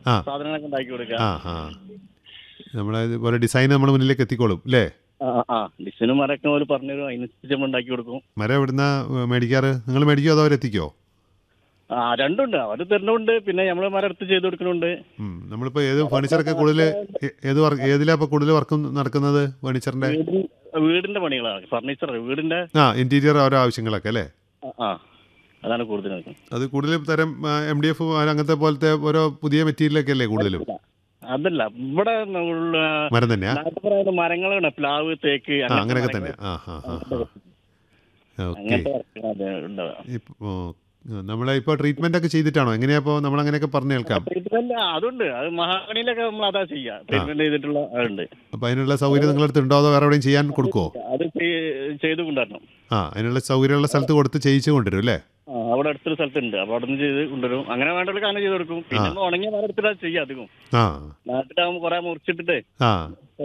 ആ. സാധനങ്ങളൊക്കെ ഉണ്ടാക്കി കൊടുക്കുക ആ ആ നമ്മളെ ഇതുപോലെ ഡിസൈൻ നമ്മുടെ മുന്നിലേക്ക് എത്തിക്കോളും അല്ലേ ആ, ആ, ആ ഡിസൈനും മരൊക്കെ അവർ പറഞ്ഞുതരും അതിനനുസരിച്ച് നമ്മൾ ഉണ്ടാക്കി കൊടുക്കും മരം എവിടുന്ന മേടിക്കാറ് നിങ്ങൾ മേടിക്കുമോ അതോ അവരെത്തിക്കോ ആ രണ്ടുണ്ട് അവർ തരുന്നുണ്ട് പിന്നെ നമ്മൾ മരം എടുത്ത് ചെയ്ത് കൊടുക്കുന്നുണ്ട് ഉം. നമ്മളിപ്പോൾ ഏത് ഫർണിച്ചറൊക്കെ കൂടുതൽ ഏ- ഏത് വർക്ക് ഏതിലാണ് ഇപ്പോൾ കൂടുതൽ വർക്ക് നടക്കുന്നത് ഫർണിച്ചറിൻ്റെ വീടിൻ- വീടിന്റെ പണികളാണ് ഫർണിച്ചർ വീടിന്റെ ആ ഇൻറ്റീരിയർ ഓരോ ആവശ്യങ്ങളൊക്കെ അല്ലേ ആ, ആ അതാണ് കൂടുതൽ നടക്കുന്നത്. അത് കൂടുതൽ തരം എം ഡി എഫ് അങ്ങനത്തെ പോലത്തെ ഓരോ പുതിയ മെറ്റീരിയലൊക്കെ അല്ലേ കൂടുതലും അതല്ല ഇവിടെ ഉള്ള മരം തന്നെയാ നാട്ടിൽ പറയുന്ന മരങ്ങളാണ് പ്ലാവ് തേക്ക് ആ അങ്ങനെയൊക്കെ മരങ്ങൾ. തന്നെ ആ ആ ആ ഓക്കെ അങ്ങനത്തെ വർക്കുകളാണ് ഉണ്ടാവുക ഇപ്പോൾ നമ്മളെ ഇപ്പോൾ ട്രീറ്റ്മെൻ്റ് ഒക്കെ ചെയ്തിട്ടാണോ എങ്ങനെയാ ഇപ്പോൾ നമ്മൾ അങ്ങനെയൊക്കെ പറഞ്ഞു കേൾക്കാം ട്രീറ്റ്മെന്റ് അതുണ്ട് അത് മഹാഗണിയിലൊക്കെ നമ്മൾ അതാ ചെയ്യാ ട്രീറ്റ്മെന്റ് ചെയ്തിട്ടുള്ള അതുണ്ട് അപ്പോൾ അതിനുള്ള സൗകര്യം നിങ്ങളടുത്ത് ഉണ്ടോ അതോ വേറെ എവിടെയും ചെയ്യാൻ കൊടുക്കുമോ അത് ചെയ്- ചെയ്ത് കൊണ്ടുവരണം ആ അതിനുള്ള സൗകര്യമുള്ള സ്ഥലത്ത് കൊടുത്ത് ചെയ്യിച്ച് കൊണ്ടുവരും അല്ലേ ആ, അവിടെ അടുത്തൊരു സ്ഥലത്തുണ്ട് അപ്പൊ അവിടെ നിന്ന് ചെയ്ത് കൊണ്ടുവരും അങ്ങനെ വേണ്ടവർക്ക് അങ്ങനെ ചെയ്ത് കൊടുക്കും പിന്നെ ഉണങ്ങിയ മരം എടുത്തിട്ടാ ചെയ്യാം അധികം ആ നാട്ടിലാകുമ്പോൾ കുറെ മുറിച്ചിട്ടിട്ട് ആ